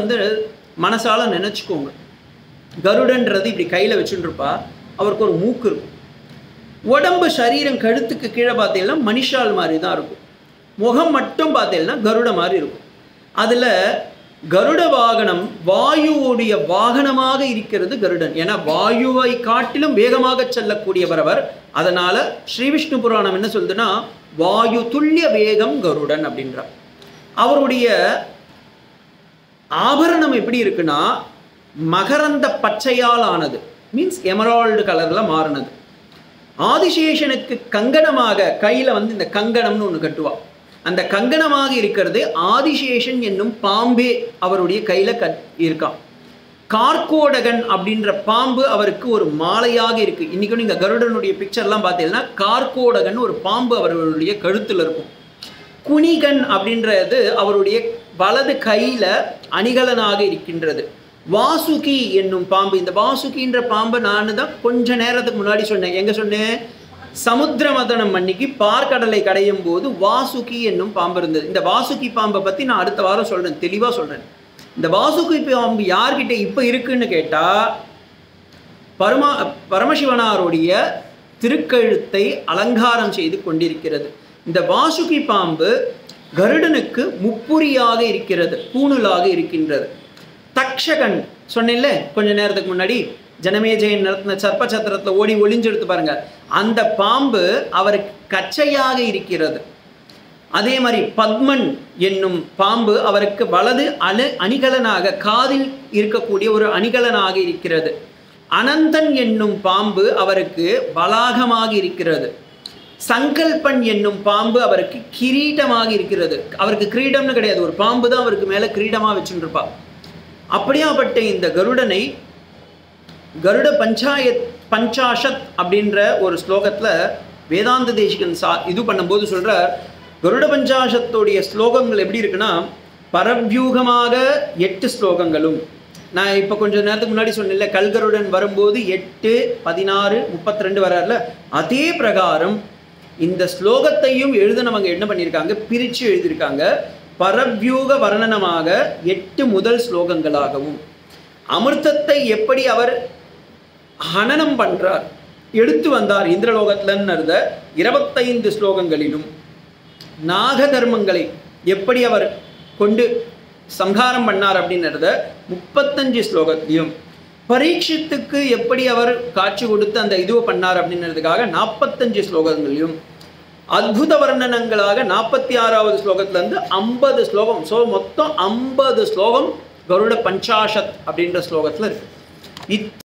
வந்து மனசால நினச்சிக்கோங்க கருடன்றது இப்படி கையில் வச்சுட்டு இருப்பா அவருக்கு ஒரு மூக்கு இருக்கும் உடம்பு சரீரம் கழுத்துக்கு கீழே பார்த்தீங்கன்னா மனுஷால் மாதிரி தான் இருக்கும் முகம் மட்டும் பார்த்தீங்கன்னா கருட மாதிரி இருக்கும் அதில் கருட வாகனம் வாயுவுடைய வாகனமாக இருக்கிறது கருடன் ஏன்னா வாயுவை காட்டிலும் வேகமாக செல்லக்கூடியவர் அவர் அதனால ஸ்ரீ விஷ்ணு புராணம் என்ன சொல்லுதுன்னா வாயு துல்லிய வேகம் கருடன் அப்படின்றார் அவருடைய ஆபரணம் எப்படி இருக்குன்னா மகரந்த பச்சையால் ஆனது மீன்ஸ் எமரால்டு கலரில் மாறினது ஆதிசேஷனுக்கு கங்கணமாக கையில் வந்து இந்த கங்கணம்னு ஒன்று கட்டுவா அந்த கங்கணமாக இருக்கிறது ஆதிசேஷன் என்னும் பாம்பே அவருடைய கையில் கட் இருக்கான் கார்கோடகன் அப்படின்ற பாம்பு அவருக்கு ஒரு மாலையாக இருக்கு இன்னைக்கும் நீங்கள் கருடனுடைய பிக்சர்லாம் பார்த்தீங்கன்னா கார்கோடகன் ஒரு பாம்பு அவர்களுடைய கழுத்தில் இருக்கும் குணிகன் அப்படின்றது அவருடைய வலது கையில் அணிகலனாக இருக்கின்றது வாசுகி என்னும் பாம்பு இந்த வாசுகின்ற பாம்பை நான் தான் கொஞ்ச நேரத்துக்கு முன்னாடி சொன்னேன் எங்க சொன்னேன் சமுத்திர மதனம் அன்னைக்கு பார்க்கடலை கடையும் போது வாசுகி என்னும் பாம்பு இருந்தது இந்த வாசுகி பாம்பை பற்றி நான் அடுத்த வாரம் சொல்கிறேன் தெளிவாக சொல்கிறேன் இந்த வாசுகி பாம்பு யார்கிட்ட இப்போ இருக்குன்னு கேட்டால் பரமா பரமசிவனாருடைய திருக்கழுத்தை அலங்காரம் செய்து கொண்டிருக்கிறது இந்த வாசுகி பாம்பு கருடனுக்கு முப்புரியாக இருக்கிறது பூணுலாக இருக்கின்றது தக்ஷகன் சொன்னேன்ல கொஞ்ச நேரத்துக்கு முன்னாடி ஜனமேஜயன் நடத்தின சர்ப்ப சத்திரத்தில் ஓடி ஒளிஞ்செடுத்து பாருங்க அந்த பாம்பு அவருக்கு கச்சையாக இருக்கிறது அதே மாதிரி பத்மன் என்னும் பாம்பு அவருக்கு வலது அணு அணிகலனாக காதில் இருக்கக்கூடிய ஒரு அணிகலனாக இருக்கிறது அனந்தன் என்னும் பாம்பு அவருக்கு வளாகமாக இருக்கிறது சங்கல்பன் என்னும் பாம்பு அவருக்கு கிரீடமாக இருக்கிறது அவருக்கு கிரீடம்னு கிடையாது ஒரு பாம்பு தான் அவருக்கு மேலே கிரீடமாக வச்சுட்டு இருப்பா அப்படியாப்பட்ட இந்த கருடனை கருட பஞ்சாயத் பஞ்சாஷத் அப்படின்ற ஒரு ஸ்லோகத்தில் வேதாந்த தேசிகன் சா இது பண்ணும்போது சொல்கிறார் கருட பஞ்சாஷத்துடைய ஸ்லோகங்கள் எப்படி இருக்குன்னா பரவியூகமாக எட்டு ஸ்லோகங்களும் நான் இப்போ கொஞ்சம் நேரத்துக்கு முன்னாடி சொன்னேன்ல கல்கருடன் வரும்போது எட்டு பதினாறு முப்பத்தி ரெண்டு வரார்ல அதே பிரகாரம் இந்த ஸ்லோகத்தையும் எழுதினவங்க என்ன பண்ணியிருக்காங்க பிரித்து எழுதியிருக்காங்க பரவியூக வர்ணனமாக எட்டு முதல் ஸ்லோகங்களாகவும் அமிர்தத்தை எப்படி அவர் ஹனனம் பண்றார் எடுத்து வந்தார் இந்திரலோகத்திலன்னு இருபத்தைந்து ஸ்லோகங்களிலும் நாக தர்மங்களை எப்படி அவர் கொண்டு சம்ஹாரம் பண்ணார் அப்படின்றத முப்பத்தஞ்சு ஸ்லோகத்திலையும் பரீட்சித்துக்கு எப்படி அவர் காட்சி கொடுத்து அந்த இதுவை பண்ணார் அப்படின்றதுக்காக நாற்பத்தஞ்சு ஸ்லோகங்களையும் அத்புத வர்ணனங்களாக நாற்பத்தி ஆறாவது ஸ்லோகத்துலேருந்து ஐம்பது ஸ்லோகம் ஸோ மொத்தம் ஐம்பது ஸ்லோகம் கருட பஞ்சாஷத் அப்படின்ற ஸ்லோகத்தில் இருக்கு இத்